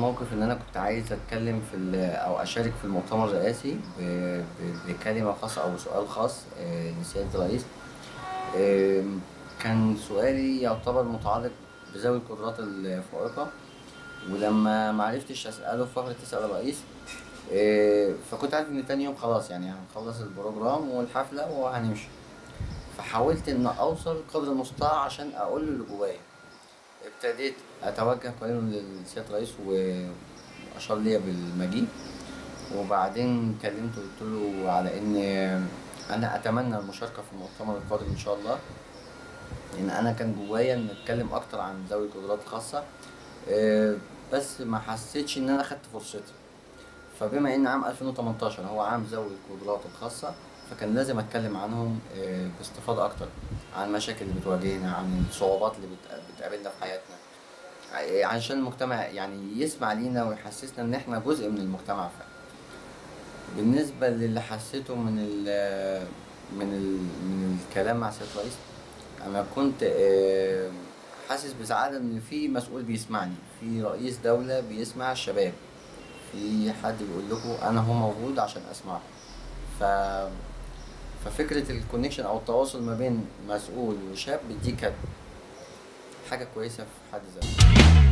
الموقف ان انا كنت عايز اتكلم في ال- او اشارك في المؤتمر الرئاسي ب- ب- بكلمه خاصه او سؤال خاص آه، لسياده الرئيس آم، كان سؤالي يعتبر متعلق بذوي القدرات الفائقه ولما معرفتش اساله في فقره تسال الرئيس آه، فكنت عارف ان تاني يوم خلاص يعني هنخلص البروجرام والحفله وهنمشي فحاولت ان اوصل قدر المستطاع عشان اقول له اللي جوايا ابتديت اتوجه قليلا لسياده الرئيس واشار ليا بالمجيء وبعدين كلمته قلت له على ان انا اتمنى المشاركه في المؤتمر القادم ان شاء الله لان انا كان جوايا ان اتكلم اكتر عن ذوي القدرات الخاصه آه، بس ما حسيتش ان انا خدت فرصتي فبما ان عام 2018 هو عام ذوي القدرات الخاصه فكان لازم اتكلم عنهم آه، باستفاضه اكتر عن المشاكل اللي بتواجهنا عن الصعوبات اللي بت- بتقابلنا في حياتنا ع- عشان المجتمع يعني يسمع لينا ويحسسنا ان احنا جزء من المجتمع فعلا بالنسبه للي حسيته من ال من ال من الكلام مع سياده الرئيس انا كنت آه، حاسس بسعاده ان في مسؤول بيسمعني في رئيس دوله بيسمع الشباب في حد بيقول لكم انا هو موجود عشان اسمعكم ف ففكره الكونكشن او التواصل ما بين مسؤول وشاب دي كانت حاجه كويسه في حد ذاتها